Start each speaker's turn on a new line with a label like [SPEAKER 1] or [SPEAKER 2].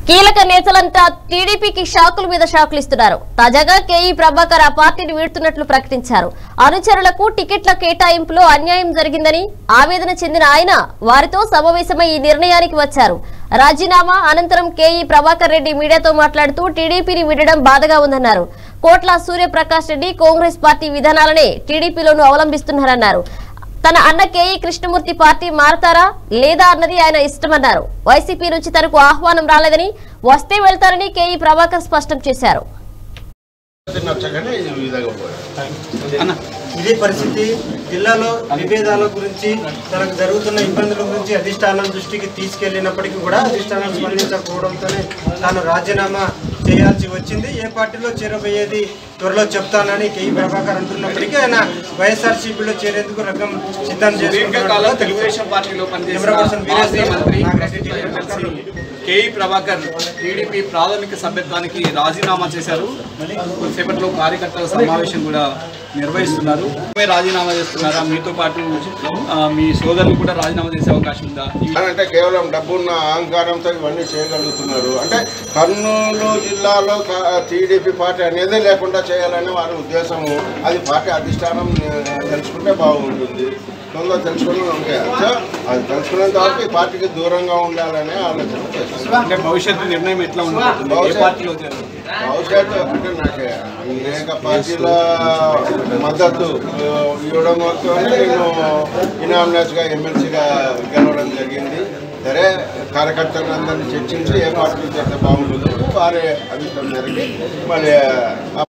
[SPEAKER 1] కీలక నేతలంతా టీడీపీకి షాకుల మీద షాకులు ఇస్తున్నారు తాజాగా కేఈ ప్రభాకర్ ఆ పార్టీని వీడుతున్నట్లు ప్రకటించారు అనుచరులకు టికెట్ల కేటాయింపులో అన్యాయం జరిగిందని ఆవేదన చెందిన ఆయన వారితో సమావేశమై ఈ నిర్ణయానికి వచ్చారు రాజీనామా అనంతరం కేఈ ప్రభాకర్ రెడ్డి మీడియాతో మాట్లాడుతూ టీడీపీని వీడడం బాధగా ఉందన్నారు కోట్ల సూర్యప్రకాష్ రెడ్డి కాంగ్రెస్ పార్టీ విధానాలనే టీడీపీలోనూ అవలంబిస్తున్నారన్నారు తన అన్న కేఈ కృష్ణమూర్తి పార్టీ మారతారా లేదా అన్నది ఆయన ఇష్టమన్నారు వైసీపీ నుంచి తనకు ఆహ్వానం రాలేదని వస్తే వెళ్తారని కేఈ ప్రభాకర్ స్పష్టం చేశారు
[SPEAKER 2] నచ్చగానే ఈ విధంగా పోయాడు
[SPEAKER 3] ఇదే పరిస్థితి జిల్లాలో విభేదాల గురించి తనకు జరుగుతున్న ఇబ్బందుల గురించి అధిష్టానం దృష్టికి తీసుకెళ్లినప్పటికీ కూడా అధిష్టానం స్పందించకపోవడంతోనే తాను రాజీనామా చేయాల్సి వచ్చింది ఏ పార్టీలో చేరబోయేది త్వరలో చెప్తానని కేఈ ప్రభాకర్ అంటున్నప్పటికీ ఆయన వైఎస్ఆర్సీపీలో చేరేందుకు రంగం సిద్ధం
[SPEAKER 4] దీర్ఘకాలం
[SPEAKER 3] చేసుకుంటున్నట్లు
[SPEAKER 4] తెలుగుదేశం పార్టీలో
[SPEAKER 3] కెమెరా పర్సన్
[SPEAKER 4] పనిచేసిన
[SPEAKER 3] వీరేష్
[SPEAKER 4] మాజీ మంత్రి
[SPEAKER 3] నాగరెడ్డి టీడీపీ
[SPEAKER 4] కలిసి కేఈ ప్రభాకర్ టీడీపీ ప్రాథమిక సభ్యత్వానికి రాజీనామా చేశారు కొద్దిసేపట్లో కార్యకర్తల సమావేశం కూడా నిర్వహిస్తున్నారు మీరే రాజీనామా చేస్తున్నారా మీతో పాటు ఆ, మీ సోదరులు కూడా రాజీనామా చేసే అవకాశం ఉందా ఈ
[SPEAKER 2] అంటే కేవలం డబ్బున్న అహంకారంతో ఇవన్నీ చేయగలుగుతున్నారు అంటే కర్నూలు జిల్లాలో టీడీపీ పార్టీ అనేది లేకుండా చేయాలనే వారి ఉద్దేశము అది పార్టీ అధిష్టానం ఆ, తెలుసుకుంటే బాగుంటుంది తొందర తెలుసుకుని ఉంటే సో అది తెలుసుకునేంత వరకు ఈ పార్టీకి దూరంగా ఉండాలనే ఆలోచన చేస్తారు
[SPEAKER 4] అంటే భవిష్యత్తు నిర్ణయం ఎట్లా ఉంటుంది ఏ పార్టీలో చేరారు?
[SPEAKER 2] భవిష్యత్తు అంటే నాకు అనేక పార్టీల మద్దతు ఆ, ఇవ్వడం వరకు నేను ఇనామినేట్గా ఎమ్మెల్సీగా గెలవడం జరిగింది సరే కార్యకర్తలను అందరినీ చర్చించి ఏ పార్టీలు చేస్తే బాగుంటుందో వారి అభిప్రాయం మేరకు మరి ఆ